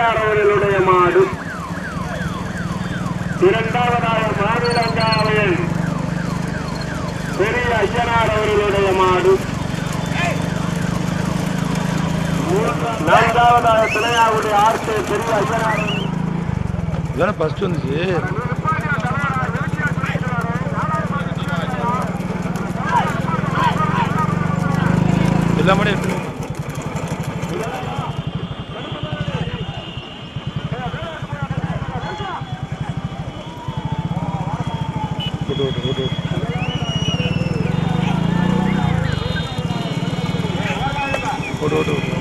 ஐயனார் அவர்களுடைய மாடு இரண்டாவதாக மாநிலங்காவையில் பெரிய ஐயனார் அவர்களுடைய மாடு மூன்றாம்- நான்காவதாக துணையாவுடைய ஆர்கே பெரிய ஐயனார் இதானே ஃபர்ஸ்ட் வந்துச்சு எல்லா மணி எடுத்து விட்டு விட்டு விட்டு விட்டு விட்டு விட்டு விட்டு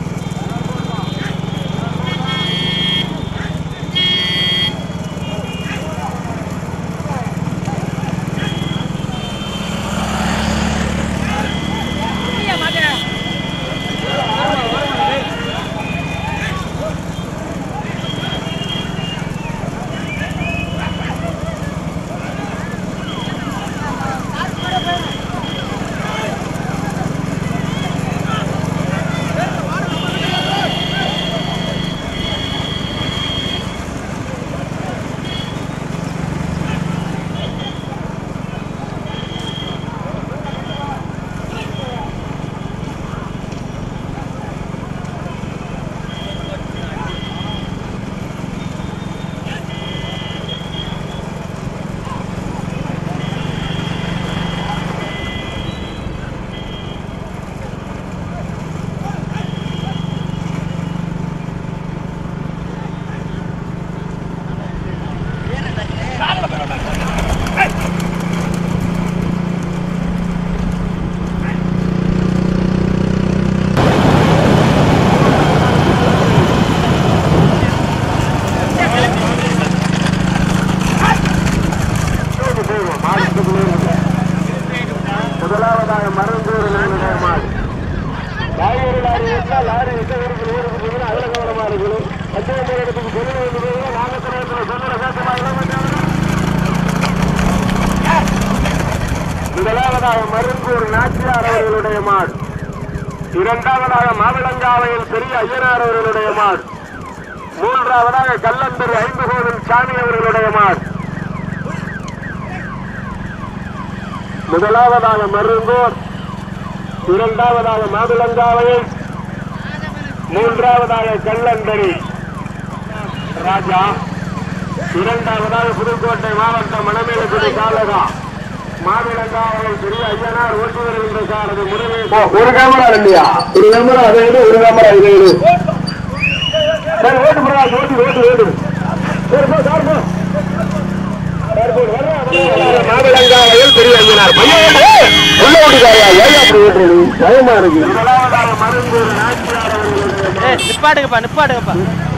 முதலாவதாக மருந்தூர் மாடு காய்கறி லாரி விட்டா லாரி எந்த ஊருக்கு ஊருக்கு போகணும் அதில் கவனமா இருக்கணும் பச்சை இடத்துக்கு பொருள் வந்து போகணும் நாகத்திரத்தில் சொன்ன சேத்தமாக முதலாவதாக மருந்தூர் நாச்சியார் அவர்களுடைய மாடு இரண்டாவதாக மாவிளங்காவையில் பெரிய ஐயனார் அவர்களுடைய மாடு மூன்றாவதாக கல்லந்தர் ஐந்து கோவில் சாமி அவர்களுடைய மாடு முதலாவதாக மருந்தூர் இரண்டாவதாக மாதுளங்காவையில் மூன்றாவதாக கல்லந்தரி ராஜா இரண்டாவதாக புதுக்கோட்டை மாவட்டம் மணமேலக்குடி தாலுகா மாதுளங்காவையில் பெரிய ஐயனார் ஓட்டி வருகின்ற சாரது முருகே ஒரு கேமரா இல்லையா ஒரு கேமரா அதை விட ஒரு கேமரா இதை விடு சரி ஓட்டு பிரகாஷ் ஓட்டு ஓட்டு ஓட்டு சரி போ சார் போ மாவிளங்காவையில் பெரிய ஐயனார் பையன் உள்ள ஓடிக்காயா ஏன் அப்படி ஓட்டுறது பயமா இருக்கு ஏய் நிப்பாட்டுங்கப்பா நிப்பாட்டுங்கப்பா